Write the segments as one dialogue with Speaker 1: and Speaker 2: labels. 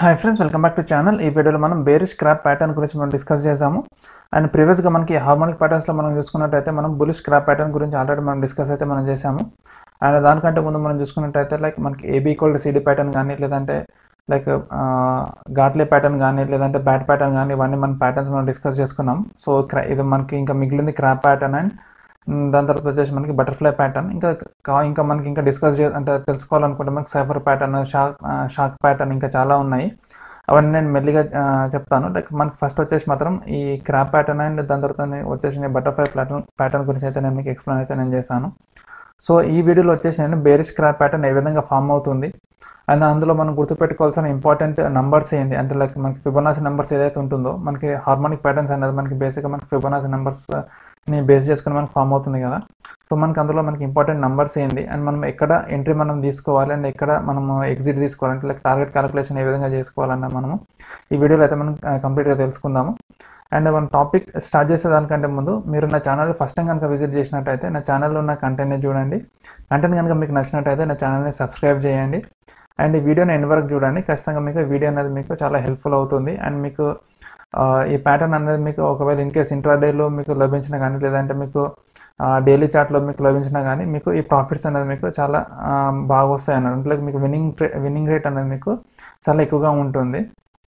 Speaker 1: hi friends welcome back to channel ఈ వీడియోలో మనం బేరిష్ క్రాప్ ప్యాటర్న్ గురించి మనం డిస్కస్ చేసాము అండ్ ప్రీవియస్గా మనకి హార్మోనిక్ ప్యాటర్న్స్లో మనం చూసుకున్నట్టయితే మనం బులిష్ క్రాప్ ప్యాటర్న్ గురించి ఆల్రెడీ మనం డిస్కస్ అయితే మనం చేసాము అండ్ దానికంటే ముందు మనం చూసుకున్నట్టయితే లైక్ మనకి ఏబీ ఈక్వల్ సిడీ ప్యాటర్న్ కానీ లేదంటే లైక్ గాట్లే ప్యాటర్న్ కానీ లేదంటే బ్యాట్ ప్యాటర్న్ కానీ ఇవన్నీ మన ప్యాటర్న్స్ మనం డిస్కస్ చేసుకున్నాం సో క్రా- ఇది మనకి ఇంకా మిగిలింది క్రాప్ ప్యాటర్న్ అండ్ మ్, దాని తర్వాత వచ్చేసి మనకి బటర్ఫ్లై ప్యాటర్న్ ఇంకా కా- ఇంకా మనకి ఇంకా డిస్కస్ చే అంటే తెలుసుకోవాలనుకుంటే మనకి cypher pattern shark shark pattern ఇంకా చాలా ఉన్నాయి అవన్నీ నేను మెల్లిగా ఆ, చెప్తాను లైక్ మనకి ఫస్ట్ వచ్చేసి మాత్రం ఈ క్రాప్ ప్యాటర్న్ అండ్ దాని తర్వాత నే- వచ్చేసి నేను బటర్ఫ్లై ప్యాటర్న్ ప్యాటర్న్ గురించి అయితే నేను మీకు ఎక్స్ప్లెయిన్ అయితే నేను చేశాను సో ఈ వీడియోలో వచ్చేసి నేను బేరిష్ క్రాప్ ప్యాటర్న్ ఏ విధంగా ఫామ్ అవుతుంది అండ్ అందులో మనం గుర్తుపెట్టుకోవాల్సిన ఇంపార్టెంట్ నంబర్స్ ఏంటి అంటే లైక్ మనకి ఫిబొనాసి నెంబర్స్ ఏదైతే ఉంటుందో మనకి హార్మోనిక్ ప్యాటర్న్స్ అనేది మనకి బేసిక్గా మనకి ఫిబొనాసి నెంబర్స్ ని బేస్ చేసుకుని మనకి ఫామ్ అవుతుంది కదా సో మనకి అందులో మనకి ఇంపార్టెంట్ నెంబర్స్ ఏంటి అండ్ మనం ఎక్కడ ఎంట్రీ మనం తీసుకోవాలి అండ్ ఎక్కడ మనం ఎగ్జిట్ తీసుకోవాలి అంటే లైక్ టార్గెట్ క్యాలిక్యులేషన్ ఏ విధంగా చేసుకోవాలన్న మనము ఈ వీడియోలో అయితే మనం కంప్లీట్గా తెలుసుకుందాము అండ్ మన టాపిక్ స్టార్ట్ చేసే దానికంటే ముందు మీరు నా ఛానల్ ఫస్ట్ టైం కనుక విజిట్ చేసినట్టయితే నా ఛానల్లో ఉన్న కంటెంట్ని చూడండి కంటెంట్ కనుక మీకు నచ్చినట్టయితే నా ఛానల్ని సబ్స్క్రైబ్ చేయండి అండ్ ఈ వీడియోని ఎండ్ వరకు చూడండి ఖచ్చితంగా మీకు ఈ వీడియో అనేది మీకు చాలా హెల్ప్ఫుల్ అవుతుంది అండ్ మీకు ఆ, ఈ ప్యాటర్న్ అనేది మీకు ఒకవేళ ఇన్ కేస్ ఇంట్రాడేలో మీకు లభించిన కానీ లేదంటే మీకు డైలీ చార్ట్లో మీకు లభించినా కానీ మీకు ఈ ప్రాఫిట్స్ అనేది మీకు చాలా ఆ, బాగా వస్తాయి అన్నమాట అంటే మీకు విన్నింగ్ విన్నింగ్ రేట్ అనేది మీకు చాలా ఎక్కువగా ఉంటుంది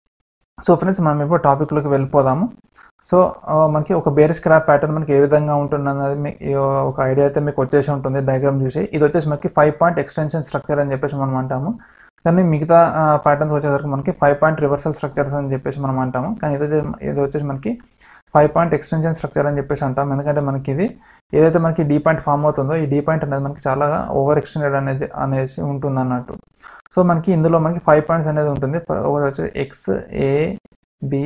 Speaker 1: సో ఫ్రెండ్స్ మనం ఇప్పుడు టాపిక్లోకి వెళ్ళిపోదాము సో ఆ, మనకి ఒక బేర్ స్క్రాప్ ప్యాటర్న్ మనకి ఏ విధంగా ఉంటుంది అన్నది మీ ఈ ఒక ఐడియా అయితే మీకు వచ్చేసి ఉంటుంది డయాగ్రామ్ చూసి ఇది వచ్చేసి మనకి ఫైవ్ పాయింట్ ఎక్స్టెన్షన్ స్ట్రక్చర్ అని చెప్పేసి మనం అంటాము కానీ మిగతా ప్యాటర్న్స్ వచ్చేసరికి మనకి ఫైవ్ పాయింట్ రివర్సల్ స్ట్రక్చర్స్ అని చెప్పేసి మనం అంటాము కానీ ఇది వచ్చే- ఇది వచ్చేసి మనకి ఫైవ్ పాయింట్ ఎక్స్టెన్షన్ స్ట్రక్చర్ అని చెప్పేసి అంటాం ఎందుకంటే మనకి ఇది ఏదైతే మనకి డీ పాయింట్ ఫామ్ అవుతుందో ఈ డీ పాయింట్ అనేది మనకి చాలా ఓవర్ ఎక్స్టెండెడ్ అనేది అనేసి ఉంటుంది అన్నట్టు సో మనకి ఇందులో మనకి ఫైవ్ పాయింట్స్ అనేది ఉంటుంది ఫ- ఒకటి వచ్చేసి X A B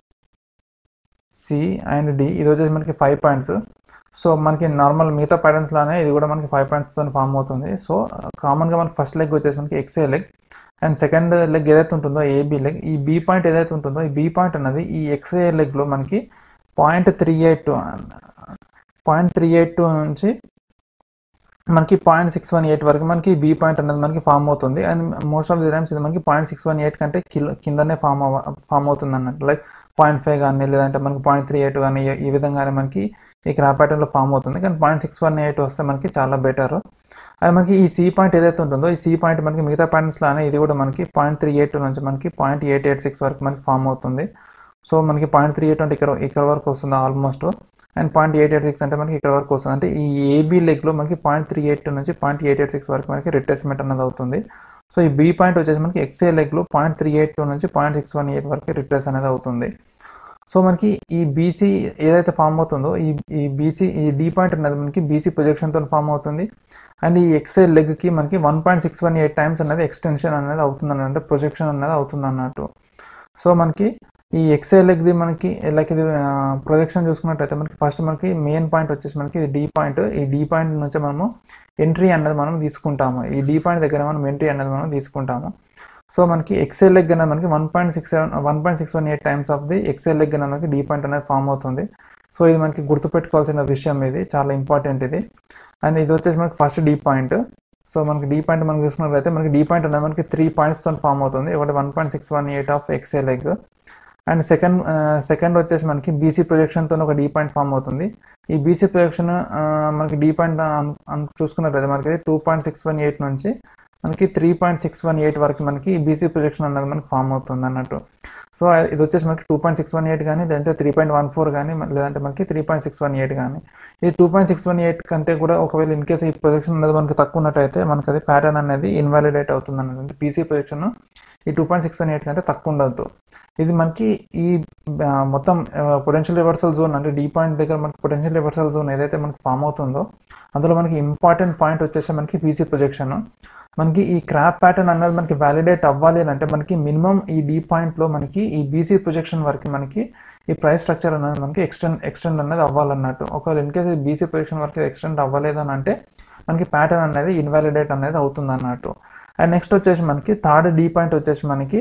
Speaker 1: C and D ఇది వచ్చేసి మనకి ఫైవ్ పాయింట్స్ సో మనకి నార్మల్ మిగతా ప్యాటర్న్స్ లానే ఇది కూడా మనకి ఫైవ్ పాయింట్స్తో ఫామ్ అవుతుంది సో కామన్గా మనకి ఫస్ట్ లెగ్ వచ్చేసి మనకి XA leg and second leg ఏదైతే ఉంటుందో ఏబి లెగ్ ఈ బి పాయింట్ ఏదైతే ఉంటుందో ఈ బి పాయింట్ అనేది ఈ ఎక్స్ఏ లెగ్లో మనకి point three eight two point three eight two నుంచి మనకి పాయింట్ సిక్స్ వన్ ఎయిట్ వరకు మనకి బీ పాయింట్ అనేది మనకి ఫామ్ అవుతుంది and most of the times ఇది మనకి పాయింట్ సిక్స్ వన్ ఎయిట్ కంటే కిల్- కిందనే ఫామ్ అవ ఫామ్ అవుతుంది అన్నట్టు లైక్ పాయింట్ ఫైవ్ కానీ లేదంటే మనకి పాయింట్ త్రీ ఎయిట్ కానీ ఈ విధంగానే మనకి ఈ క్రాప్ ప్యాటర్న్లో ఫామ్ అవుతుంది కానీ పాయింట్ సిక్స్ వన్ ఎయిట్ వస్తే మనకి చాలా బెటర్ అండ్ మనకి ఈ సి పాయింట్ ఏదైతే ఉంటుందో ఈ సి పాయింట్ మనకి మిగతా పాయింట్స్ లానే ఇది కూడా మనకి పాయింట్ త్రీ ఎయిట్ నుంచి మనకి పాయింట్ ఎయిట్ ఎయిట్ సిక్స్ వరకు మనకి ఫామ్ అవుతుంది సో మనకి పాయింట్ త్రీ ఎయిట్ అంటే ఇక్కడ ఇక్కడ వరకు వస్తుంది almost and point eight eight six అంటే మనకి ఇక్కడ వరకు వస్తుంది అంటే ఈ ఏబీ లెగ్లో మనకి పాయింట్ త్రీ ఎయిట్ నుంచి పాయింట్ ఎయిట్ ఎయిట్ సిక్స్ వరకు మనకి రిట్రేస్మెంట్ అనేది అవుతుంది సో ఈ బీ పాయింట్ వచ్చేసి మనకి ఎక్స్ఏ లెగ్లో పాయింట్ త్రీ ఎయిట్ టూ నుంచి పాయింట్ సిక్స్ వన్ ఎయిట్ వరకు రిట్రేస్ అనేది అవుతుంది సో మనకి ఈ బీసీ ఏదైతే ఫామ్ అవుతుందో ఈ ఈ బీసీ ఈ డీ పాయింట్ అనేది మనకి బీసీ ప్రొజెక్షన్తో ఫామ్ అవుతుంది అండ్ ఈ ఎక్స్ఏ లెగ్కి మనకి one point six one eight times అనేది ఎక్స్టెన్షన్ అనేది అవుతుంది అన్నట్టు అంటే ప్రొజెక్షన్ అనేది అవుతుంది అన్నట్టు సో మనకి ఈ ఎక్స్ఏ లెగ్ది మనకి లైక్ ఇది ప్రొజెక్షన్ చూసుకున్నట్టయితే మనకి ఫస్ట్ మనకి మెయిన్ పాయింట్ వచ్చేసి మనకి ఇది డీ పాయింట్ ఈ డీ పాయింట్ నుంచి మనము ఎంట్రీ అనేది మనం తీసుకుంటాము ఈ డీ పాయింట్ దగ్గర మనం ఎంట్రీ అనేది మనం తీసుకుంటాము సో మనకి ఎక్సెల్ లెగ్ అనేది మనకి one point six seven one point six one eight times of the XA leg అనేది మనకి డీ పాయింట్ అనేది ఫామ్ అవుతుంది సో ఇది మనకి గుర్తుపెట్టుకోవాల్సిన విషయం ఇది చాలా ఇంపార్టెంట్ ఇది అండ్ ఇది వచ్చేసి మనకి ఫస్ట్ డీ పాయింట్ సో మనకి డీ పాయింట్ మనం చూసుకున్నట్లయితే మనకి డీ పాయింట్ అనేది మనకి త్రీ పాయింట్స్తో ఫామ్ అవుతుంది ఒకటి one point six one eight of XA leg and second second వచ్చేసి మనకి బీసీ ప్రొజెక్షన్తో ఒక డీ పాయింట్ ఫామ్ అవుతుంది ఈ బీసీ ప్రొజెక్షన్ మనకి డీ పాయింట్ చూసుకున్నట్లయితే మనకి two point six one eight నుంచి మనకి three point six one eight వరకు మనకి బీసీ ప్రొజెక్షన్ అనేది మనకి ఫామ్ అవుతుంది అన్నట్టు సో ఇది వచ్చేసి మనకి two point six one eight కానీ లేదంటే త్రీ పాయింట్ వన్ ఫోర్ కానీ లేదంటే మనకి three point six one eight కానీ ఇది two point six one eight కంటే కూడా ఒకవేళ ఇన్ కేసు ఈ ప్రొజెక్షన్ అనేది మనకి తక్కువ ఉన్నట్టయితే మనకి అది ప్యాటర్న్ అనేది ఇన్వాలిడేట్ అవుతుంది అన్నట్టు అంటే పీసీ ప్రొజెక్షన్ ఈ two point six one eight కంటే తక్కువ ఉండదు ఇది మనకి ఈ ఆ, మొత్తం పొటెన్షియల్ రివర్సల్ జోన్ అంటే డీ పాయింట్ దగ్గర మనకి పొటెన్షియల్ రివర్సల్ జోన్ ఏదైతే మనకి ఫామ్ అవుతుందో అందులో మనకి ఇంపార్టెంట్ పాయింట్ వచ్చేసి మనకి పీసీ ప్రొజెక్షన్ మనకి ఈ క్రాప్ ప్యాటర్న్ అనేది మనకి వ్యాలిడేట్ అవ్వాలి అని అంటే మనకి మినిమం ఈ డీ పాయింట్లో మనకి ఈ బీసీ ప్రొజెక్షన్ వరకు మనకి ఈ ప్రైస్ స్ట్రక్చర్ అనేది మనకి ఎక్స్టెండ్ ఎక్స్టెండ్ అనేది అవ్వాలన్నట్టు ఒకవేళ ఇన్ కేసు బీసీ ప్రొజెక్షన్ వరకు ఎక్స్టెండ్ అవ్వలేదు అని అంటే మనకి ప్యాటర్న్ అనేది ఇన్వాలిడేట్ అనేది అవుతుంది అన్నట్టు అండ్ నెక్స్ట్ వచ్చేసి మనకి థర్డ్ డీ పాయింట్ వచ్చేసి మనకి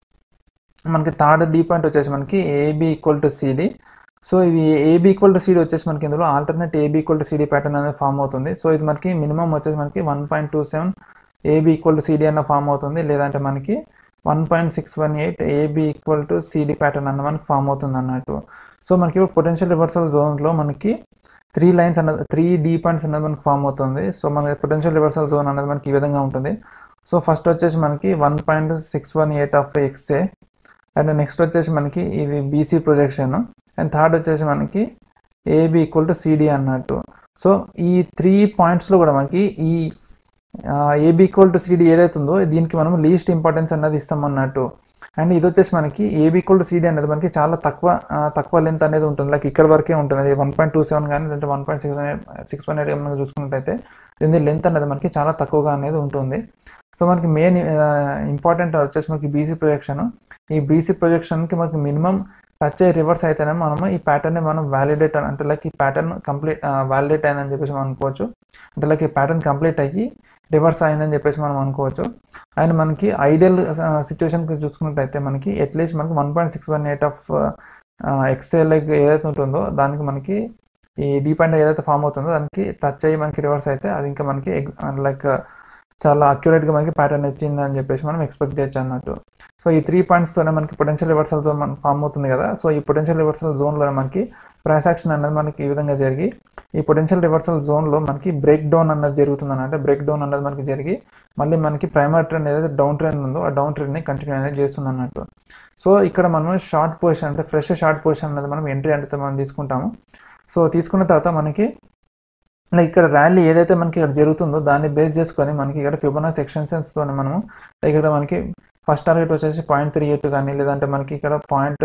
Speaker 1: మనకి థర్డ్ డీ పాయింట్ వచ్చేసి మనకి AB equal to CD so ఇది ఏబి ఈక్వల్ టు సిడి వచ్చేసి మనకి ఇందులో alternate AB equal to CD pattern అనేది ఫామ్ అవుతుంది సో ఇది మనకి మినిమం వచ్చేసి మనకి one point two seven AB equal to CD అన్న ఫామ్ అవుతుంది లేదంటే మనకి one point six one eight AB equal to CD pattern అన్న మనకి ఫామ్ అవుతుంది అన్నట్టు సో మనకి ఇప్పుడు పొటెన్షియల్ రివర్సల్ జోన్లో మనకి త్రీ లైన్స్ అన్నది త్రీ డీ పాయింట్స్ అనేది మనకి ఫామ్ అవుతుంది సో మనకి పొటెన్షియల్ రివర్సల్ జోన్ అనేది మనకి ఈ విధంగా ఉంటుంది సో ఫస్ట్ వచ్చేసి మనకి one point six one eight of XA and next వచ్చేసి మనకి ఇది బీసీ ప్రొజెక్షన్ అండ్ థర్డ్ వచ్చేసి మనకి ఏబి ఈక్వల్ టు సిడి అన్నట్టు సో ఈ త్రీ పాయింట్స్లో కూడా మనకి ఈ ఏబి ఈక్వల్ టు సిడి ఏదైతే ఉందో దీనికి మనం లీస్ట్ ఇంపార్టెన్స్ అన్నది ఇస్తాం అన్నట్టు అండ్ ఇది వచ్చేసి మనకి ఏబి ఈక్వల్ టు సిడి అనేది మనకి చాలా తక్కువ ఆ, తక్కువ లెంత్ అనేది ఉంటుంది లైక్ ఇక్కడ వరకే ఉంటుంది అది వన్ పాయింట్ టూ సెవెన్ కానీ లేదంటే one point six one eight six one eight మనం చూసుకున్నట్టయితే దీని లెంత్ అనేది మనకి చాలా తక్కువగా అనేది ఉంటుంది సో మనకి మెయిన్ ఇంపార్టెంట్ వచ్చేసి మనకి బీసీ ప్రొజెక్షన్ ఈ బీసీ ప్రొజెక్షన్కి మనకి మినిమం టచ్ అయ్యి రివర్స్ అయితేనే మనము ఈ ప్యాటర్న్ని మనం వ్యాలిడేట్ అంటే లైక్ ఈ ప్యాటర్న్ కంప్లీట్ వ్యాలిడేట్ అయిందని చెప్పేసి మనం అనుకోవచ్చు అంటే లైక్ ఈ ప్యాటర్న్ కంప్లీట్ అయ్యి రివర్స్ అయిందని చెప్పేసి మనం అనుకోవచ్చు అండ్ మనకి ఐడియల్ సిచ్యువేషన్కి చూసుకున్నట్టయితే మనకి అట్లీస్ట్ మనకి one point six one eight of X L like ఏదైతే ఉంటుందో దానికి మనకి ఈ డీ పాయింట్ ఏదైతే ఫామ్ అవుతుందో దానికి టచ్ అయ్యి మనకి రివర్స్ అయితే అది ఇంకా మనకి లైక్ చాలా అక్యురేట్గా మనకి ప్యాటర్న్ వచ్చింది అని చెప్పేసి మనం ఎక్స్పెక్ట్ చేయొచ్చు అన్నట్టు సో ఈ త్రీ పాయింట్స్తోనే మనకి పొటెన్షియల్ రివర్సల్ జోన్ మనకి ఫామ్ అవుతుంది కదా సో ఈ పొటెన్షియల్ రివర్సల్ జోన్లో మనకి ప్రైస్ యాక్షన్ అనేది మనకి ఈ విధంగా జరిగి ఈ పొటెన్షియల్ రివర్సల్ జోన్లో మనకి బ్రేక్ డౌన్ అన్నది జరుగుతుంది అంటే బ్రేక్ డౌన్ అన్నది మనకి జరిగి మళ్ళీ మనకి ప్రైమరీ ట్రెండ్ ఏదైతే డౌన్ ట్రెండ్ ఉందో ఆ డౌన్ ట్రెండ్ని కంటిన్యూ అనేది చేస్తుంది అన్నట్టు సో ఇక్కడ మనం షార్ట్ పొజిషన్ అంటే ఫ్రెష్ షార్ట్ పొజిషన్ అనేది మనం ఎంట్రీ అంటే మనం తీసుకుంటాము సో తీసుకున్న తర్వాత మనకి లైక్ ఇక్కడ ర్యాలీ ఏదైతే మనకి ఇక్కడ జరుగుతుందో దాన్ని బేస్ చేసుకొని మనకి ఇక్కడ ఫిబోనాస్ ఎక్స్టెన్షన్స్తో మనము లైక్ ఇక్కడ మనకి ఫస్ట్ టార్గెట్ వచ్చేసి పాయింట్ త్రీ ఎయిట్ కానీ లేదంటే మనకి ఇక్కడ పాయింట్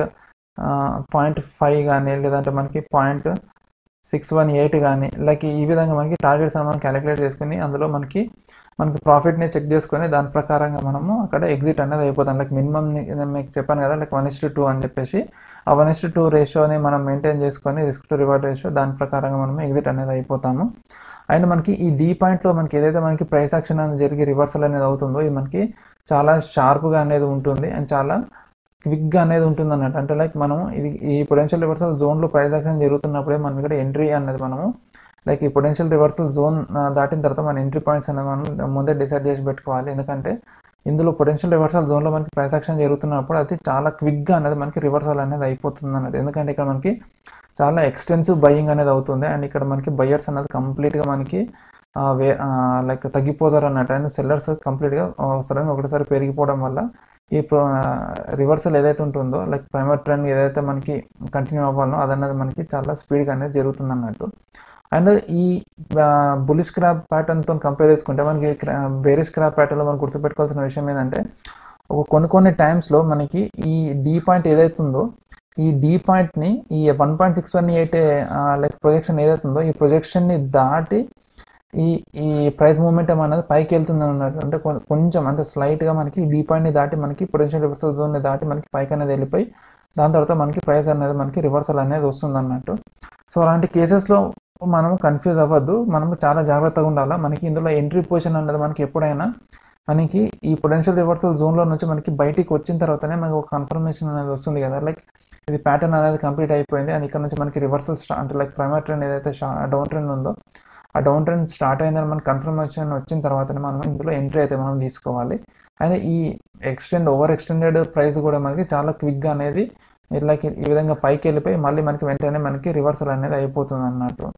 Speaker 1: పాయింట్ ఫైవ్ కానీ లేదంటే మనకి పాయింట్ సిక్స్ వన్ ఎయిట్ కానీ లైక్ ఈ విధంగా మనకి టార్గెట్స్ మనం క్యాలిక్యులేట్ చేసుకుని అందులో మనకి మనకి ప్రాఫిట్ని చెక్ చేసుకొని దాని ప్రకారంగా మనము అక్కడ ఎగ్జిట్ అనేది అయిపోతాం లైక్ మినిమం మీకు చెప్పాను కదా లైక్ వన్ ఇస్ టూ అని చెప్పేసి ఆ వన్ ఇస్ టూ రేషియోని మనం మెయింటైన్ చేసుకొని రిస్క్ టు రివార్డ్ రేషియో దాని ప్రకారంగా మనం ఎగ్జిట్ అనేది అయిపోతాము అండ్ మనకి ఈ డీ పాయింట్లో మనకి ఏదైతే మనకి ప్రైస్ యాక్షన్ అనేది జరిగి రివర్సల్ అనేది అవుతుందో ఇది మనకి చాలా షార్ప్గా అనేది ఉంటుంది అండ్ చాలా క్విక్గా అనేది ఉంటుంది అన్నట్టు అంటే లైక్ మనము ఇది ఈ పొటెన్షియల్ రివర్సల్ జోన్లో ప్రైస్ యాక్షన్ జరుగుతున్నప్పుడే మనం ఇక్కడ ఎంట్రీ అనేది మనము లైక్ ఈ పొటెన్షియల్ రివర్సల్ జోన్ దాటిన తర్వాత మన ఎంట్రీ పాయింట్స్ అనేది మనం ముందే డిసైడ్ చేసి పెట్టుకోవాలి ఎందుకంటే ఇందులో పొటెన్షియల్ రివర్సల్ జోన్లో మనకి ప్రైస్ యాక్షన్ జరుగుతున్నప్పుడు అది చాలా క్విక్గా అనేది మనకి రివర్సల్ అనేది అయిపోతుంది అన్నది ఎందుకంటే ఇక్కడ మనకి చాలా ఎక్స్టెన్సివ్ బయింగ్ అనేది అవుతుంది అండ్ ఇక్కడ మనకి బయర్స్ అనేది కంప్లీట్గా మనకి ఆ, వే లైక్ తగ్గిపోతారు అన్నట్టు అండ్ సెల్లర్స్ కంప్లీట్గా వస్తారని ఒకటిసారి పెరిగిపోవడం వల్ల ఈ రివర్సల్ ఏదైతే ఉంటుందో లైక్ ప్రైమర్ ట్రెండ్ ఏదైతే మనకి కంటిన్యూ అవ్వాలో అదన్నది మనకి చాలా స్పీడ్గా అనేది జరుగుతుంది అన్నట్టు అండ్ ఈ బులిష్ క్రాప్ ప్యాటర్న్తో కంపేర్ చేసుకుంటే మనకి బేరిష్ క్రాప్ ప్యాటర్న్లో మనం గుర్తుపెట్టుకోవాల్సిన విషయం ఏంటంటే ఒక కొన్ని కొన్ని టైమ్స్లో మనకి ఈ డీ పాయింట్ ఏదైతే ఉందో ఈ డీ పాయింట్ని ఈ one point six one eight like projection ఏదైతే ఉందో ఈ ప్రొజెక్షన్ని దాటి ఈ ఈ ప్రైస్ మూమెంటం అనేది పైకి వెళ్తుంది అన్నట్టు అంటే కొ- కొంచెం అంటే స్లైట్గా మనకి డీ పాయింట్ని దాటి మనకి పొటెన్షియల్ రివర్సల్ జోన్ని దాటి మనకి పైకి అనేది వెళ్ళిపోయి దాని తర్వాత మనకి ప్రైస్ అనేది మనకి రివర్సల్ అనేది వస్తుంది అన్నట్టు సో అలాంటి కేసెస్లో మనం కన్ఫ్యూజ్ అవ్వద్దు మనం చాలా జాగ్రత్తగా ఉండాలి మనకి ఇందులో ఎంట్రీ పొజిషన్ అనేది మనకి ఎప్పుడైనా మనకి ఈ పొటెన్షియల్ రివర్సల్ జోన్లో నుంచి మనకి బయటికి వచ్చిన తర్వాతనే మనకి ఒక కన్ఫర్మేషన్ అనేది వస్తుంది కదా లైక్ ఇది ప్యాటర్న్ అనేది కంప్లీట్ అయిపోయింది అండ్ ఇక్కడ నుంచి మనకి రివర్సల్ స్టా అంటే లైక్ ప్రైమర్ ట్రెండ్ ఏదైతే డౌన్ ట్రెండ్ ఉందో ఆ డౌన్ ట్రెండ్ స్టార్ట్ అయిందని మనకి కన్ఫర్మేషన్ వచ్చిన తర్వాతనే మనం ఇందులో ఎంట్రీ అయితే మనం తీసుకోవాలి అండ్ ఈ ఎక్స్టెండ్ ఓవర్ ఎక్స్టెండెడ్ ప్రైస్ కూడా మనకి చాలా క్విక్గా అనేది ఇట్లా ఈ విధంగా పైకి వెళ్ళిపోయి మళ్ళీ మనకి వెంటనే మనకి రివర్సల్ అనేది అయిపోతుంది అన్నట్టు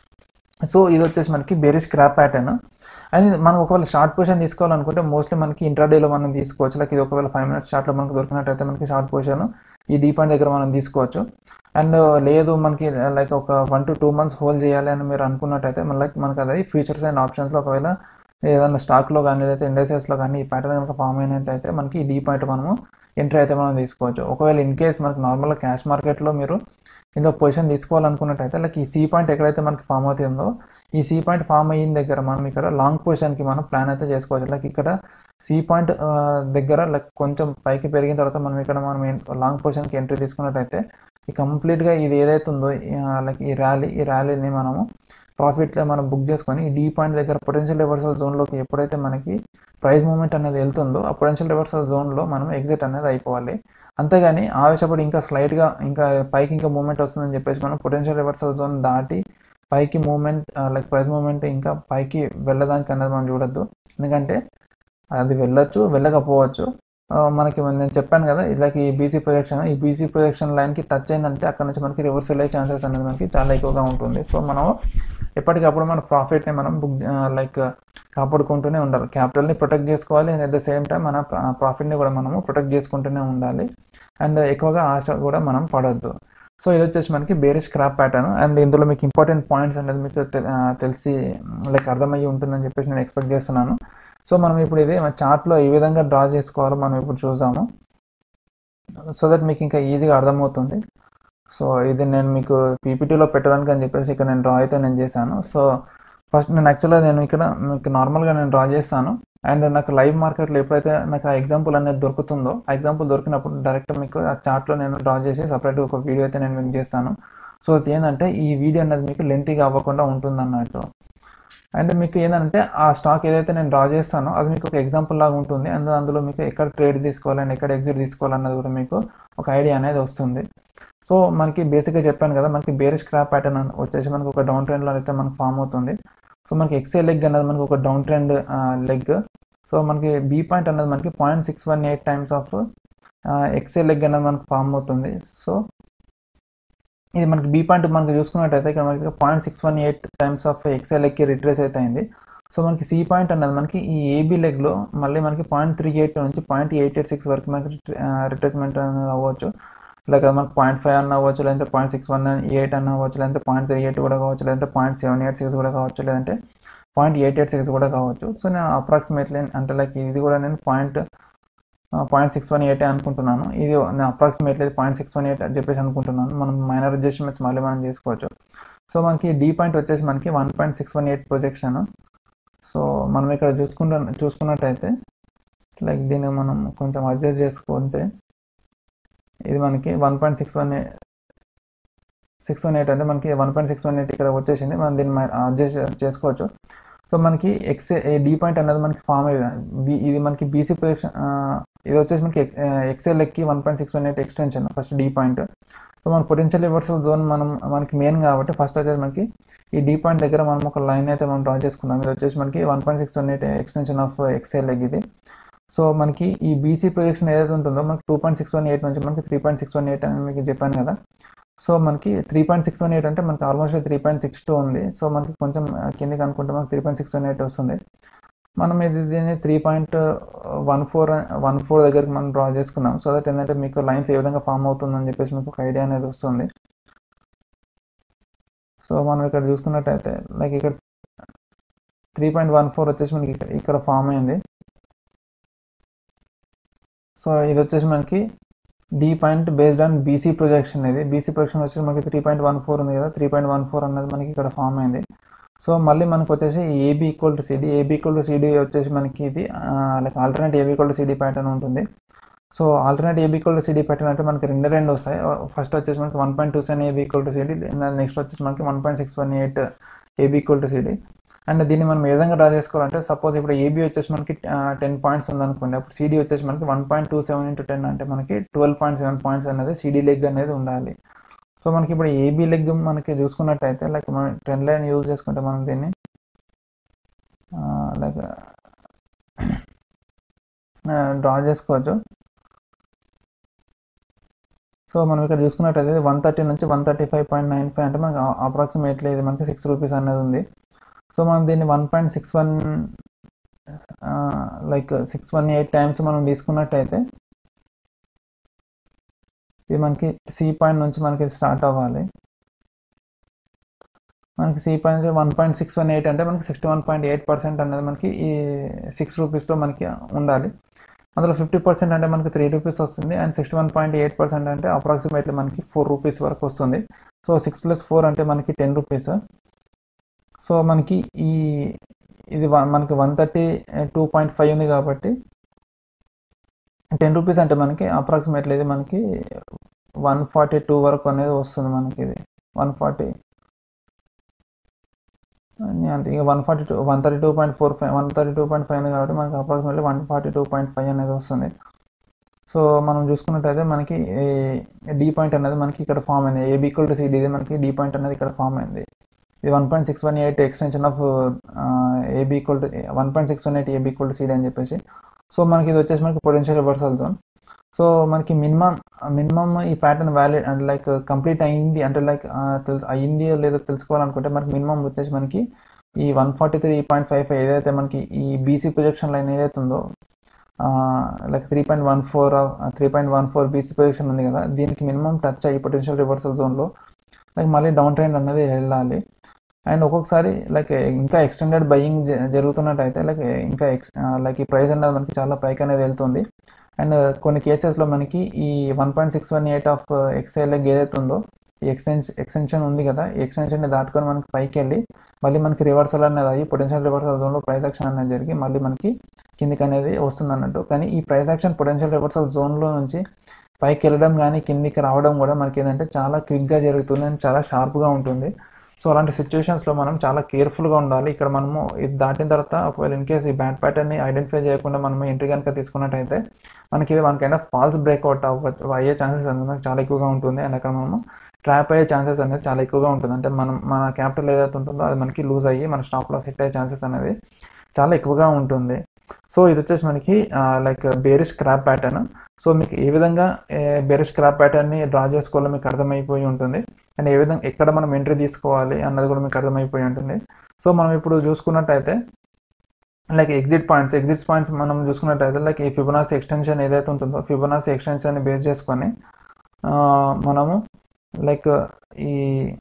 Speaker 1: సో ఇది వచ్చేసి మనకి బేరీ స్క్రాప్ ప్యాటర్న్ అండ్ మనం ఒకవేళ షార్ట్ పొజిషన్ తీసుకోవాలనుకుంటే మోస్ట్లీ మనకి ఇంట్రాడేలో మనం తీసుకోవచ్చు లైక్ ఇది ఒకవేళ ఫైవ్ మినిట్స్ షార్ట్లో మనకు దొరికినట్టయితే మనకి షార్ట్ పొజిషన్ ఈ డీ పాయింట్ దగ్గర మనం తీసుకోవచ్చు అండ్ లేదు మనకి లైక్ ఒక one to two months hold చేయాలి అని మీరు అనుకున్నట్టయితే మళ్ళీ మనకి అది ఫ్యూచర్స్ అండ్ ఆప్షన్స్లో ఒకవేళ ఏదైనా స్టాక్లో కానీ లేదా ఇండస్ట్రీస్లో కానీ ఈ ప్యాటర్న్ కనుక ఫామ్ అయినట్టయితే మనకి ఈ డీ పాయింట్ మనము ఎంట్రీ అయితే మనం తీసుకోవచ్చు ఒకవేళ ఇన్ కేస్ మనకి నార్మల్గా క్యాష్ మార్కెట్లో మీరు ఇందులో పొజిషన్ తీసుకోవాలనుకున్నట్టయితే లైక్ ఈ సి పాయింట్ ఎక్కడైతే మనకి ఫామ్ అవుతుందో ఈ సి పాయింట్ ఫామ్ అయిన దగ్గర మనం ఇక్కడ లాంగ్ పొజిషన్కి మనం ప్లాన్ అయితే చేసుకోవచ్చు లైక్ ఇక్కడ సి పాయింట్ దగ్గర లైక్ కొంచెం పైకి పెరిగిన తర్వాత మనం ఇక్కడ మనం లాంగ్ పొజిషన్కి ఎంట్రీ తీసుకున్నట్టయితే ఈ కంప్లీట్గా ఇది ఏదైతే ఉందో లైక్ ఈ ర్యాలీ ఈ ర్యాలీని మనము ప్రాఫిట్లో మనం బుక్ చేసుకొని ఈ డీ పాయింట్ దగ్గర పొటెన్షియల్ రివర్సల్ జోన్లోకి ఎప్పుడైతే మనకి ప్రైస్ మూమెంట్ అనేది వెళ్తుందో ఆ పొటెన్షియల్ రివర్సల్ జోన్లో మనం ఎగ్జిట్ అనేది అయిపోవాలి అంతేగాని ఆవేశపడి ఇంకా స్లైట్గా ఇంకా పైకి ఇంకా మూమెంట్ వస్తుందని చెప్పేసి మనం పొటెన్షియల్ రివర్సల్ జోన్ దాటి పైకి మూమెంట్ లైక్ ప్రైస్ మూమెంట్ ఇంకా పైకి వెళ్ళడానికి అనేది మనం చూడొద్దు ఎందుకంటే అది వెళ్ళొచ్చు వెళ్ళకపోవచ్చు ఆ, మనకి నేను చెప్పాను కదా ఇలాగ ఈ బీసీ ప్రొజెక్షన్ ఈ బీసీ ప్రొజెక్షన్ లైన్కి టచ్ అయిందంటే అక్కడ నుంచి మనకి రివర్సల్ అయ్యే ఛాన్సెస్ అనేది మనకి చాలా ఎక్కువగా ఉంటుంది సో మనం ఎప్పటికప్పుడు మన ప్రాఫిట్ని మనం బుక్ లైక్ కాపాడుకుంటూనే ఉండాలి క్యాపిటల్ని ప్రొటెక్ట్ చేసుకోవాలి and at the same time మన ప్రాఫిట్ని కూడా మనము ప్రొటెక్ట్ చేసుకుంటూనే ఉండాలి అండ్ ఎక్కువగా ఆశ కూడా మనం పడొద్దు సో ఇది వచ్చేసి మనకి బేరీ స్క్రాప్ ప్యాటర్న్ అండ్ ఇందులో మీకు ఇంపార్టెంట్ పాయింట్స్ అనేది మీకు తె- ఆ, తెలిసి లైక్ అర్థమయ్యి ఉంటుందని చెప్పేసి నేను ఎక్స్పెక్ట్ చేస్తున్నాను సో మనం ఇప్పుడు ఇది చార్ట్లో ఏ విధంగా డ్రా చేసుకోవాలో మనం ఇప్పుడు చూద్దాము సో దట్ మీకు ఇంకా ఈజీగా అర్థమవుతుంది సో ఇది నేను మీకు పీపీటీలో పెట్టడానికి అని చెప్పేసి ఇక్కడ నేను డ్రా అయితే నేను చేశాను సో ఫస్ట్ నేను యాక్చువల్గా నేను ఇక్కడ మీకు నార్మల్గా నేను డ్రా చేస్తాను అండ్ నాకు లైవ్ మార్కెట్లో ఎప్పుడైతే నాకు ఆ ఎగ్జాంపుల్ అనేది దొరుకుతుందో ఆ ఎగ్జాంపుల్ దొరికినప్పుడు డైరెక్ట్ మీకు ఆ చార్ట్లో నేను డ్రా చేసి సపరేట్గా ఒక వీడియో అయితే నేను మీకు చేస్తాను సో అది ఏంటంటే ఈ వీడియో అనేది మీకు లెంతీగా అవ్వకుండా ఉంటుంది అన్నట్టు అండ్ మీకు ఏంటంటే ఆ స్టాక్ ఏదైతే నేను డ్రా చేస్తానో అది మీకు ఒక ఎగ్జాంపుల్ లాగా ఉంటుంది అండ్ అందులో మీకు ఎక్కడ ట్రేడ్ తీసుకోవాలి అండ్ ఎక్కడ ఎగ్జిట్ తీసుకోవాలన్నది కూడా మీకు ఒక ఐడియా అనేది వస్తుంది సో మనకి బేసిక్గా చెప్పాను కదా మనకి బేర్ స్క్రాప్ ప్యాటర్న్ వచ్చేసి మనకి ఒక డౌన్ ట్రెండ్లో అయితే మనకు ఫామ్ అవుతుంది సో మనకి ఎక్సే లెగ్ అనేది మనకి ఒక డౌన్ ట్రెండ్ లెగ్ సో మనకి బీ పాయింట్ అనేది మనకి point six one eight times of XA leg అనేది మనకు ఫామ్ అవుతుంది సో ఇది మనకి బీ పాయింట్ మనకి చూసుకున్నట్టయితే ఇక్కడ మనకి point six one eight times of XA లెగ్కి రిట్రేస్ అయితే అయింది సో మనకి సి పాయింట్ అన్నది మనకి ఈ ఏబీ లెగ్లో మళ్ళీ మనకి పాయింట్ త్రీ ఎయిట్ నుంచి పాయింట్ ఎయిట్ ఎయిట్ సిక్స్ వరకు మనకి రిట్రేస్మెంట్ అనేది అవ్వచ్చు లైక్ అది మనకి పాయింట్ ఫైవ్ అన్న అవ్వచ్చు లేదంటే పాయింట్ సిక్స్ వన్ ఎయిట్ అన్న అవ్వచ్చు లేదంటే పాయింట్ త్రీ ఎయిట్ కూడా కావచ్చు లేదంటే పాయింట్ సెవెన్ ఎయిట్ సిక్స్ కూడా కావచ్చు లేదంటే పాయింట్ ఎయిట్ ఎయిట్ సిక్స్ కూడా కావచ్చు సో నేను అప్రాక్సిమేట్లీ అంటే లైక్ ఇది కూడా నేను point point six one eight అనుకుంటున్నాను ఇది నేను approximately point six one eight అని చెప్పేసి అనుకుంటున్నాను మనం మైనర్ అడ్జస్ట్మెంట్స్ మళ్ళీ మనం చేసుకోవచ్చు సో మనకి డీ పాయింట్ వచ్చేసి మనకి one point six one eight projection so మనం ఇక్కడ చూసుకుంట చూసుకున్నట్టయితే లైక్ దీన్ని మనం కొంచెం అడ్జస్ట్ చేసుకుంటే ఇది మనకి one point six one six one eight అంటే మనకి one point six one eight ఇక్కడ వచ్చేసింది మనం దీన్ని అడ్జస్ట్ చేసుకోవచ్చు సో మనకి ఎక్స్ డి పాయింట్ అనేది మనకి ఫామ్ అయ్యింది ఇది మనకి బీసీ ప్రొజెక్షన్ ఇది వచ్చేసి మనకి ఎక్సెల్ ఎక్కి one point six one eight extension first D point so మన పొటెన్షియల్ రివర్సల్ జోన్ మనం మనకి మెయిన్ కాబట్టి ఫస్ట్ వచ్చేసి మనకి ఈ డి పాయింట్ దగ్గర మనం ఒక లైన్ అయితే మనం డ్రా చేసుకుందాం ఇది వచ్చేసి మనకి one point six one eight extension of XA leg ఇది సో మనకి ఈ బీసీ ప్రొజెక్షన్ ఏదైతే ఉంటుందో మనకి two point six one eight నుంచి మనకి three point six one eight అని మీకు చెప్పాను కదా సో మనకి three point six one eight అంటే మనకి almost three point six two ఉంది సో మనకి కొంచెం కిందకి అనుకుంటే మనకి three point six one eight వస్తుంది మనం ఇది దీన్ని three point one four one four దగ్గరికి మనం డ్రా చేసుకుందాం సో దట్ ఏంటంటే మీకు లైన్స్ ఏ విధంగా ఫామ్ అవుతుందని చెప్పేసి మీకు ఒక ఐడియా అనేది వస్తుంది సో మనం ఇక్కడ చూసుకున్నట్టయితే లైక్ ఇక్కడ త్రీ పాయింట్ వన్ ఫోర్ వచ్చేసి మనకి ఇక్కడ ఇక్కడ ఫామ్ అయింది సో ఇది వచ్చేసి మనకి D point based on BC projection ఇది బీసీ ప్రొజెక్షన్ వచ్చేసి మనకి త్రీ పాయింట్ వన్ ఫోర్ ఉంది కదా త్రీ పాయింట్ వన్ ఫోర్ అన్నది మనకి ఇక్కడ ఫామ్ అయింది సో మళ్ళీ మనకు వచ్చేసి AB equal to CD AB equal to CD వచ్చేసి మనకి ఇది like alternate AB equal to CD pattern ఉంటుంది so alternate AB equal to CD pattern అంటే మనకి రెండు రెండు వస్తాయి ఫస్ట్ వచ్చేసి మనకి one point two seven AB equal to CD next వచ్చేసి మనకి one point six one eight AB equal to CD and దీన్ని మనం ఏ విధంగా డ్రా చేసుకోవాలంటే సపోజ్ ఇప్పుడు ఏబీ వచ్చేసి మనకి టెన్ పాయింట్స్ ఉందనుకోండి అప్పుడు సిడి వచ్చేసి మనకి one point two seven into ten అంటే మనకి ట్వెల్వ్ పాయింట్ సెవెన్ పాయింట్స్ అనేది సిడి లెగ్ అనేది ఉండాలి సో మనకి ఇప్పుడు ఏబీ లెగ్ మనకి చూసుకున్నట్టయితే లైక్ మనం ట్రెండ్ లైన్ యూజ్ చేసుకుంటే మనం దీన్ని లైక్ డ్రా చేసుకోవచ్చు సో మనం ఇక్కడ చూసుకున్నట్టయితే వన్ థర్టీ నుంచి one thirty five point nine five అంటే మనకి అప్రాక్సిమేట్లీ ఇది మనకి సిక్స్ రూపీస్ అనేది ఉంది సో మనం దీన్ని one point six one like six one eight times మనం తీసుకున్నట్టయితే ఇది మనకి సి పాయింట్ నుంచి మనకి స్టార్ట్ అవ్వాలి మనకి C point one point six one eight అంటే మనకి sixty one point eight percent అనేది మనకి ఈ సిక్స్ రూపీస్లో మనకి ఉండాలి అందులో ఫిఫ్టీ పర్సెంట్ అంటే మనకి త్రీ రూపీస్ వస్తుంది and sixty one point eight percent అంటే అప్రాక్సిమేట్లీ మనకి ఫోర్ రూపీస్ వరకు వస్తుంది సో సిక్స్ ప్లస్ ఫోర్ అంటే మనకి టెన్ రూపీస్ సో మనకి ఈ ఇది మనకి one thirty two point five ఉంది కాబట్టి టెన్ రూపీస్ అంటే మనకి అప్రాక్సిమేట్లీ ఇది మనకి వన్ ఫార్టీ టూ వరకు అనేది వస్తుంది మనకి ఇది వన్ ఫార్టీ అంతే ఇక one forty two one thirty two point four five one thirty two point five ఉంది కాబట్టి మనకి approximately one forty two point five అనేది వస్తుంది సో మనం చూసుకున్నట్టయితే మనకి డి పాయింట్ అనేది మనకి ఇక్కడ ఫామ్ అయింది ఏబీ ఈక్వల్ టు సిడి ఇది మనకి డి పాయింట్ అనేది ఇక్కడ ఫామ్ అయింది ఇది one point six one eight extension of AB equal to one point six one eight AB equal to CD అని చెప్పేసి సో మనకి ఇది వచ్చేసి మనకి పొటెన్షియల్ రివర్సల్ జోన్ సో మనకి మినిమం మినిమం ఈ ప్యాటర్న్ వ్యాలిడ్ అంటే లైక్ కంప్లీట్ అయింది అంటే లైక్ తెలుసు అయింది లేదో తెలుసుకోవాలనుకుంటే మనకి మినిమం వచ్చేసి మనకి ఈ one forty three point five five ఏదైతే మనకి ఈ బీసీ ప్రొజెక్షన్ లైన్ ఏదైతే ఉందో like three point one four three point one four BC projection ఉంది కదా దీనికి మినిమం టచ్ అయ్యి పొటెన్షియల్ రివర్సల్ జోన్లో లైక్ మళ్ళీ డౌన్ ట్రెండ్ అనేది వెళ్ళాలి అండ్ ఒక్కొక్కసారి లైక్ ఇంకా ఎక్స్టెండెడ్ బయింగ్ జరుగుతున్నట్టయితే లైక్ ఇంకా ఎక్స్ లైక్ ఈ ప్రైస్ అనేది మనకి చాలా పైకి అనేది వెళ్తుంది అండ్ కొన్ని కేసెస్లో మనకి ఈ one point six one eight of ఎక్స్ఐఎల్ఎగ్ ఏదైతే ఉందో ఈ ఎక్స్టెన్స్ ఎక్స్టెన్షన్ ఉంది కదా ఈ ఎక్స్టెన్షన్ని దాటుకొని మనకి పైకి వెళ్ళి మళ్ళీ మనకి రివర్సల్ అనేది అయ్యి పొటెన్షియల్ రివర్సల్ జోన్లో ప్రైస్ యాక్షన్ అనేది జరిగి మళ్ళీ మనకి కిందికి అనేది వస్తుంది అన్నట్టు కానీ ఈ ప్రైస్ యాక్షన్ పొటెన్షియల్ రివర్సల్ జోన్లో నుంచి పైకి వెళ్ళడం కానీ కిందికి రావడం కూడా మనకి ఏంటంటే చాలా క్విక్గా జరుగుతుంది అండ్ చాలా షార్ప్గా ఉంటుంది సో అలాంటి సిచ్యువేషన్స్లో మనం చాలా కేర్ఫుల్గా ఉండాలి ఇక్కడ మనము ఇది దాటిన తర్వాత ఒకవేళ ఇన్ కేస్ ఈ బ్యాడ్ ప్యాటర్న్ని ఐడెంటిఫై చేయకుండా మనం ఎంట్రీ కనుక తీసుకున్నట్టయితే మనకి ఇది మనకైనా ఫాల్స్ బ్రేక్అవుట్ అవ్వ అయ్యే ఛాన్సెస్ అనేది మనకి చాలా ఎక్కువగా ఉంటుంది అండ్ అక్కడ మనము ట్రాప్ అయ్యే ఛాన్సెస్ అనేది చాలా ఎక్కువగా ఉంటుంది అంటే మనం మన క్యాపిటల్ ఏదైతే ఉంటుందో అది మనకి లూజ్ అయ్యి మన స్టాప్ లాస్ హిట్ అయ్యే ఛాన్సెస్ అనేది చాలా ఎక్కువగా ఉంటుంది సో ఇది వచ్చేసి మనకి like bearish crab pattern so మీకు ఏ విధంగా బేరిష్ క్రాప్ ప్యాటర్న్ని డ్రా చేసుకోవాలో మీకు అర్థమైపోయి ఉంటుంది అండ్ ఏ విధంగా ఎక్కడ మనం ఎంట్రీ తీసుకోవాలి అన్నది కూడా మీకు అర్థమైపోయి ఉంటుంది సో మనం ఇప్పుడు చూసుకున్నట్టయితే like exit points exit points మనం చూసుకున్నట్టయితే లైక్ ఈ ఫిబొనాసి ఎక్స్టెన్షన్ ఏదైతే ఉంటుందో ఫిబొనాసి ఎక్స్టెన్షన్ని బేస్ చేసుకొని మనము లైక్ ఈ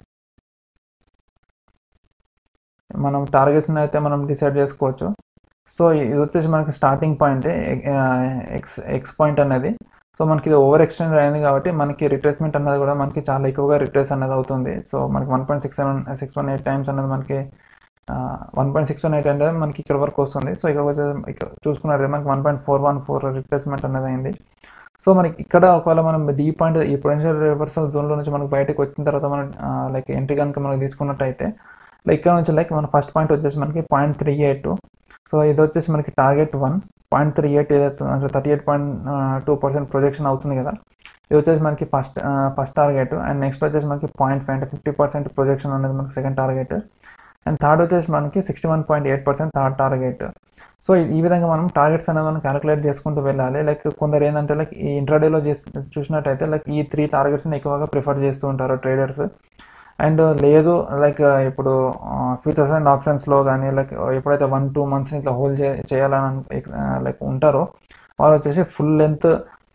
Speaker 1: మనం టార్గెట్స్ని అయితే మనం డిసైడ్ చేసుకోవచ్చు సో ఇది వచ్చేసి మనకి starting point X X point అనేది సో మనకి ఇది ఓవర్ ఎక్స్టెండ్ అయింది కాబట్టి మనకి రిట్రేస్మెంట్ అనేది కూడా మనకి చాలా ఎక్కువగా రిట్రేస్ అనేది అవుతుంది సో మనకి one point six seven six one eight times అనేది మనకి one point six one eight అనేది మనకి ఇక్కడ వరకు వస్తుంది సో ఇక్కడ వచ్చేసి ఇక్కడ చూసుకున్నట్టు మనకి one point four one four replacement అనేది అయింది సో మనకి ఇక్కడ ఒకవేళ మనం డీ పాయింట్ ఈ పొటెన్షియల్ రివర్సల్ జోన్లో నుంచి మనకి బయటకు వచ్చిన తర్వాత మనం లైక్ ఎంట్రీ కనుక మనకి తీసుకున్నట్టయితే లైక్ ఇక్కడ నుంచి లైక్ మన ఫస్ట్ పాయింట్ వచ్చేసి మనకి పాయింట్ త్రీ ఎయిట్ సో ఇది వచ్చేసి మనకి target one point three eight ఏదైతే అంటే thirty eight point two percent projection అవుతుంది కదా ఇది వచ్చేసి మనకి first first target and next వచ్చేసి మనకి పాయింట్ ఫైవ్ అంటే ఫిఫ్టీ పర్సెంట్ ప్రొజెక్షన్ అనేది మనకి సెకండ్ టార్గెట్ అండ్ థర్డ్ వచ్చేసి మనకి sixty one point eight percent third target so ఈ విధంగా మనం టార్గెట్స్ అనేది మనం క్యాలిక్యులేట్ చేసుకుంటూ వెళ్ళాలి లైక్ కొందరు ఏంటంటే లైక్ ఈ ఇంట్రాడేలో చేసి చూసినట్టయితే లైక్ ఈ త్రీ టార్గెట్స్ని ఎక్కువగా ప్రిఫర్ చేస్తూ ఉంటారు ట్రేడర్స్ అండ్ లేదు లైక్ ఇప్పుడు ఫ్యూచర్స్ అండ్ ఆప్షన్స్లో కానీ లైక్ ఎప్పుడైతే వన్ టూ మంత్స్ ఇట్లా హోల్డ్ చే చేయాలని లైక్ ఉంటారో వాళ్ళు వచ్చేసి ఫుల్ లెంత్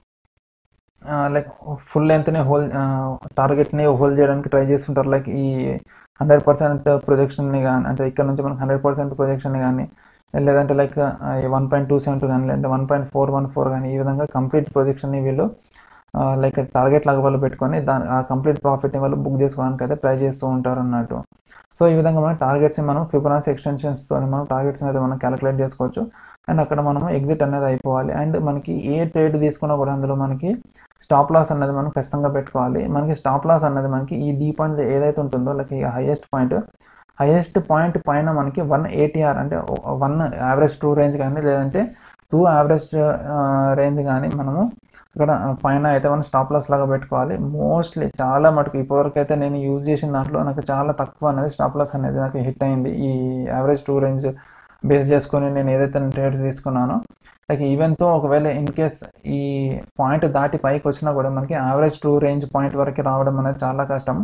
Speaker 1: లైక్ ఫుల్ లెంత్ని హోల్ టార్గెట్ని హోల్డ్ చేయడానికి ట్రై చేస్తుంటారు లైక్ ఈ హండ్రెడ్ పర్సెంట్ ప్రొజెక్షన్ని కానీ అంటే ఇక్కడ నుంచి మనకి హండ్రెడ్ పర్సెంట్ ప్రొజెక్షన్ కానీ లేదంటే like one point two seven two కానీ లేదంటే one point four one four కానీ ఈ విధంగా కంప్లీట్ ప్రొజెక్షన్ని వీళ్ళు లైక్ టార్గెట్ లాగా వాళ్ళు పెట్టుకొని దాని ఆ కంప్లీట్ ప్రాఫిట్ని వాళ్ళు బుక్ చేసుకోవడానికి అయితే ట్రై చేస్తూ ఉంటారు అన్నట్టు సో ఈ విధంగా మనం టార్గెట్స్ని మనం ఫిబొనాసి ఎక్స్టెన్షన్స్తో మనం టార్గెట్స్ అనేది మనం క్యాలిక్యులేట్ చేసుకోవచ్చు అండ్ అక్కడ మనం ఎగ్జిట్ అనేది అయిపోవాలి అండ్ మనకి ఏ ట్రేడ్ తీసుకున్నా కూడా అందులో మనకి స్టాప్ లాస్ అనేది మనం ఖచ్చితంగా పెట్టుకోవాలి మనకి స్టాప్ లాస్ అనేది మనకి ఈ డీ పాయింట్ ఏదైతే ఉంటుందో లైక్ ఈ హైయెస్ట్ పాయింట్ హైయెస్ట్ పాయింట్ పైన మనకి వన్ ఏటీఆర్ అంటే వన్ యావరేజ్ టూ రేంజ్ కానీ లేదంటే టూ యావరేజ్ రేంజ్ కానీ మనము ఇక్కడ పైన అయితే మనం స్టాప్ లాస్ లాగా పెట్టుకోవాలి మోస్ట్లీ చాలా మటుకు ఇప్పటివరకు అయితే నేను యూజ్ చేసిన దాంట్లో నాకు చాలా తక్కువ అనేది స్టాప్ లాస్ అనేది నాకు హిట్ అయింది ఈ యావరేజ్ టూ రేంజ్ బేస్ చేసుకొని నేను ఏదైతే ట్రేడ్స్ తీసుకున్నానో లైక్ ఈవెన్తో ఒకవేళ ఇన్ కేస్ ఈ పాయింట్ దాటి పైకి వచ్చినా కూడా మనకి యావరేజ్ టూ రేంజ్ పాయింట్ వరకు రావడం అనేది చాలా కష్టం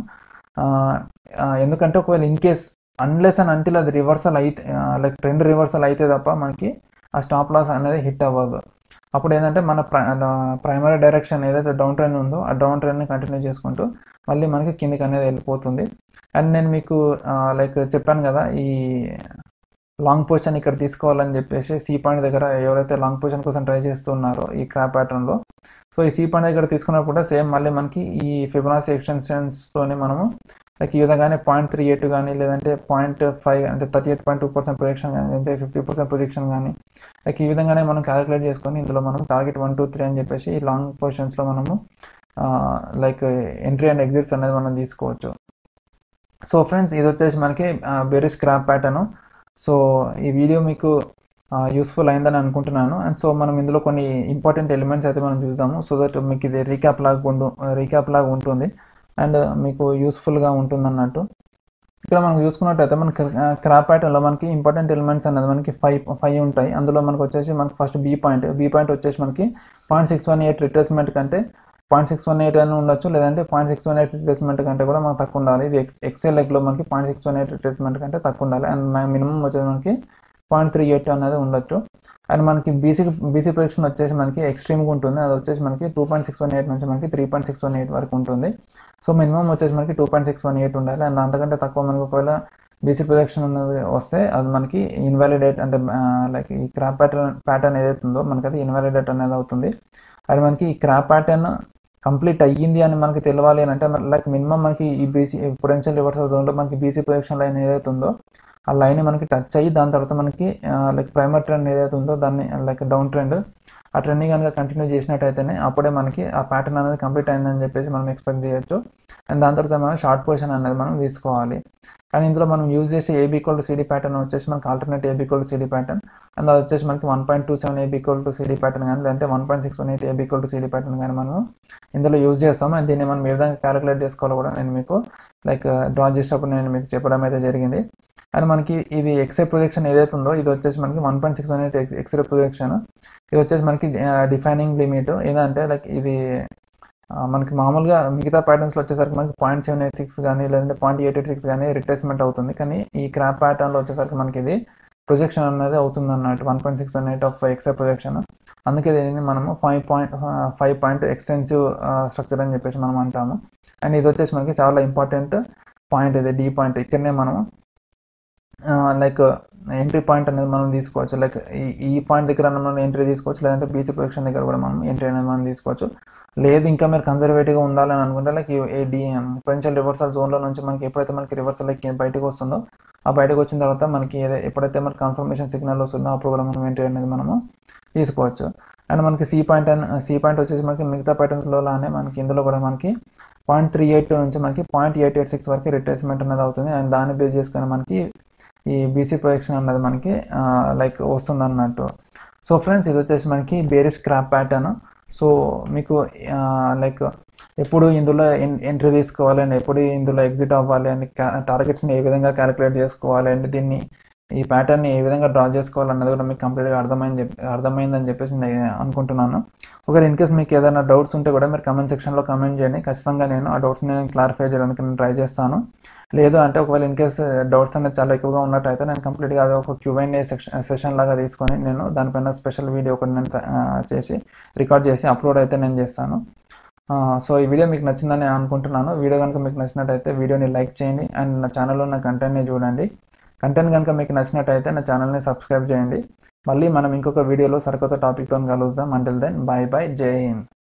Speaker 1: ఎందుకంటే ఒకవేళ in case unless and until అది రివర్సల్ అయితే లైక్ ట్రెండ్ రివర్సల్ అయితే తప్ప మనకి ఆ స్టాప్ లాస్ అనేది హిట్ అవ్వదు అప్పుడు ఏంటంటే మన ప్రైమరీ డైరెక్షన్ ఏదైతే డౌన్ ట్రెండ్ ఉందో ఆ డౌన్ ట్రెండ్ని కంటిన్యూ చేసుకుంటూ మళ్ళీ మనకి కిందికి అనేది వెళ్ళిపోతుంది అండ్ నేను మీకు లైక్ చెప్పాను కదా ఈ లాంగ్ పొజిషన్ ఇక్కడ తీసుకోవాలని చెప్పేసి సీ పాయింట్ దగ్గర ఎవరైతే లాంగ్ పొజిషన్ కోసం ట్రై చేస్తున్నారో ఈ క్రాప్ ప్యాటర్న్లో సో ఈ సీ పాయింట్ దగ్గర తీసుకున్నప్పుడు కూడా సేమ్ మళ్ళీ మనకి ఈ ఫిబొనాసి ఎక్స్టెన్షన్స్తోని మనము లైక్ ఈ విధంగానే పాయింట్ త్రీ ఎయిట్ కానీ లేదంటే పాయింట్ ఫైవ్ అంటే thirty eight point two percent projection కానీ లేదంటే ఫిఫ్టీ పర్సెంట్ ప్రొజెక్షన్ కానీ లైక్ ఈ విధంగానే మనం క్యాలిక్యులేట్ చేసుకొని ఇందులో మనం టార్గెట్ వన్ టూ త్రీ అని చెప్పేసి ఈ లాంగ్ పొజిషన్స్లో మనము లైక్ ఎంట్రీ అండ్ ఎగ్జిట్స్ అనేది మనం తీసుకోవచ్చు సో ఫ్రెండ్స్ ఇది వచ్చేసి మనకి బెరీ స్క్రాప్ ప్యాటర్న్ సో ఈ వీడియో మీకు యూస్ఫుల్ అయిందని అనుకుంటున్నాను అండ్ సో మనం ఇందులో కొన్ని ఇంపార్టెంట్ ఎలిమెంట్స్ అయితే మనం చూద్దాము సో దట్ మీకు ఇది రీక్యాప్ లాగా ఉండు రీక్యాప్ లాగా ఉంటుంది అండ్ మీకు యూస్ఫుల్గా ఉంటుంది అన్నట్టు ఇక్కడ మనం చూసుకున్నట్టయితే మనకి క్రాప్ ప్యాటర్న్లో మనకి ఇంపార్టెంట్ ఎలిమెంట్స్ అనేది మనకి ఫైవ్ ఫైవ్ ఉంటాయి అందులో మనకు వచ్చేసి మనకి first B point B point వచ్చేసి మనకి point six one eight retracement కంటే పాయింట్ సిక్స్ వన్ ఎయిట్ అని ఉండొచ్చు లేదంటే point six one eight retracement కంటే కూడా మనకు తక్కువ ఉండాలి ఇది ఎక్స్ ఎక్సెల్ లెగ్లో మనకి point six one eight retracement కంటే తక్కువ ఉండాలి అండ్ మినిమం వచ్చేసి మనకి పాయింట్ త్రీ ఎయిట్ అనేది ఉండొచ్చు అండ్ మనకి బీసీ బీసీ ప్రొజెక్షన్ వచ్చేసి మనకి ఎక్స్ట్రీమ్గా ఉంటుంది అది వచ్చేసి మనకి two point six one eight నుంచి మనకి three point six one eight వరకు ఉంటుంది సో మినిమం వచ్చేసి మనకి two point six one eight ఉండాలి అండ్ అంతకంటే తక్కువ మనకి ఒకవేళ బీసీ ప్రొజెక్షన్ అనేది వస్తే అది మనకి ఇన్వాలిడేట్ అంటే లైక్ ఈ క్రాప్ ప్యాటర్న్ ప్యాటర్న్ ఏదైతే ఉందో మనకి అది ఇన్వాలిడేట్ అనేది అవుతుంది అది మనకి ఈ క్రాప్ ప్యాటర్న్ కంప్లీట్ అయ్యింది అని మనకి తెలవాలి అని అంటే లైక్ మినిమం మనకి ఈ బీసీ పొటెన్షియల్ రివర్సల్ జోన్లో మనకి బీసీ ప్రొజెక్షన్ లైన్ ఏదైతే ఉందో ఆ లైన్ మనకి టచ్ అయ్యి దాని తర్వాత మనకి లైక్ ప్రైమర్ ట్రెండ్ ఏదైతే ఉందో దాన్ని లైక్ డౌన్ ట్రెండ్ ఆ ట్రెండ్ని కనుక కంటిన్యూ చేసినట్టయితేనే అప్పుడే మనకి ఆ ప్యాటర్న్ అనేది కంప్లీట్ అయిందని చెప్పేసి మనం ఎక్స్పెక్ట్ చేయొచ్చు అండ్ దాని తర్వాత మనం షార్ట్ పొజిషన్ అనేది మనం తీసుకోవాలి కానీ ఇందులో మనం యూజ్ చేసే AB equal to CD pattern వచ్చేసి మనకి alternate AB equal to CD pattern and అది వచ్చేసి మనకి one point two seven AB equal to CD pattern కానీ లేదంటే one point six one eight AB equal to CD pattern కానీ మనం ఇందులో యూజ్ చేస్తాం అండ్ దీన్ని మనం ఏ విధంగా క్యాలిక్యులేట్ చేసుకోవాలో కూడా నేను మీకు లైక్ డ్రా చేసేటప్పుడు నేను మీకు చెప్పడం అయితే జరిగింది అండ్ మనకి ఇది ఎక్స్రే ప్రొజెక్షన్ ఏదైతే ఉందో ఇది వచ్చేసి మనకి one point six one eight ఎక్స్రే ప్రొజెక్షన్ ఇది వచ్చేసి మనకి డిఫైనింగ్ లిమిట్ ఏదంటే లైక్ ఇది మనకి మామూలుగా మిగతా ప్యాటర్న్స్లో వచ్చేసరికి మనకి పాయింట్ సెవెన్ ఎయిట్ సిక్స్ కానీ లేదంటే పాయింట్ ఎయిట్ ఎయిట్ సిక్స్ కానీ రిట్రేస్మెంట్ అవుతుంది కానీ ఈ క్రాప్ ప్యాటర్న్లో వచ్చేసరికి మనకి ఇది ప్రొజెక్షన్ అనేది అవుతుంది అన్నట్టు one point six one eight of ఎక్స్రే ప్రొజెక్షన్ అందుకే దీన్ని మనము five point five point extensive structure అని చెప్పేసి మనం అంటాము అండ్ ఇది వచ్చేసి మనకి చాలా ఇంపార్టెంట్ పాయింట్ ఇది డీ పాయింట్ ఇక్కడనే మనము లైక్ ఎంట్రీ పాయింట్ అనేది మనం తీసుకోవచ్చు లైక్ ఈ ఈ పాయింట్ దగ్గర మనం ఎంట్రీ తీసుకోవచ్చు లేదంటే బీసీ ప్రొజెక్షన్ దగ్గర కూడా మనం ఎంట్రీ అనేది మనం తీసుకోవచ్చు లేదు ఇంకా మీరు కన్జర్వేటివ్గా ఉండాలని అనుకుంటే లైక్ ఈ డి పొటెన్షియల్ రివర్సల్ జోన్లో నుంచి మనకి ఎప్పుడైతే మనకి రివర్సల్ లైక్ బయటకు వస్తుందో ఆ బయటకు వచ్చిన తర్వాత మనకి ఏదైతే ఎప్పుడైతే మనకి కన్ఫర్మేషన్ సిగ్నల్ వస్తుందో అప్పుడు కూడా మనం ఎంట్రీ అనేది మనము తీసుకోవచ్చు అండ్ మనకి C point and C point వచ్చేసి మనకి మిగతా ప్యాటర్న్స్లో లానే మనకి ఇందులో కూడా మనకి పాయింట్ త్రీ ఎయిట్ నుంచి మనకి పాయింట్ ఎయిట్ ఎయిట్ సిక్స్ వరకు రిట్రేస్మెంట్ అనేది అవుతుంది అండ్ దాన్ని బేస్ చేసుకొని మనకి ఈ బీసీ ప్రొజెక్షన్ అనేది మనకి లైక్ వస్తుంది అన్నట్టు సో ఫ్రెండ్స్ ఇది వచ్చేసి మనకి బేరిష్ క్రాప్ ప్యాటర్న్ సో మీకు లైక్ ఎప్పుడు ఇందులో ఎంట్రీ తీసుకోవాలి అండ్ ఎప్పుడు ఇందులో ఎగ్జిట్ అవ్వాలి అండ్ టార్గెట్స్ని ఏ విధంగా క్యాలిక్యులేట్ చేసుకోవాలి అండ్ దీన్ని ఈ ప్యాటర్న్ని ఏ విధంగా డ్రా చేసుకోవాలి అన్నది కూడా మీకు కంప్లీట్గా అర్థమైంది చెప్పి అర్థమైందని చెప్పేసి నేను అనుకుంటున్నాను ఒకవేళ ఇన్ కేస్ మీకు ఏదైనా డౌట్స్ ఉంటే కూడా మీరు కమెంట్ సెక్షన్లో కమెంట్ చేయండి ఖచ్చితంగా నేను ఆ డౌట్స్ నేను క్లారిఫై చేయడానికి నేను ట్రై చేస్తాను లేదు అంటే ఒకవేళ ఇన్ కేస్ డౌట్స్ అనేది చాలా ఎక్కువగా ఉన్నట్టయితే నేను కంప్లీట్గా అది ఒక క్యూఎన్ఏ సెక్షన్ సెషన్ లాగా తీసుకొని నేను దానిపైన స్పెషల్ వీడియో ఒకటి నేను చేసి రికార్డ్ చేసి అప్లోడ్ అయితే నేను చేస్తాను సో ఈ వీడియో మీకు నచ్చిందని నేను అనుకుంటున్నాను వీడియో కనుక మీకు నచ్చినట్టయితే వీడియోని లైక్ చేయండి అండ్ నా ఛానల్లో ఉన్న కంటెంట్ని చూడండి కంటెంట్ కనుక మీకు నచ్చినట్టయితే నా ఛానల్ని సబ్స్క్రైబ్ చేయండి మళ్ళీ మనం ఇంకొక వీడియోలో సరికొత్త టాపిక్తో కలుద్దాం అంటిల్ దెన్ బాయ్ బాయ్ జై హింద్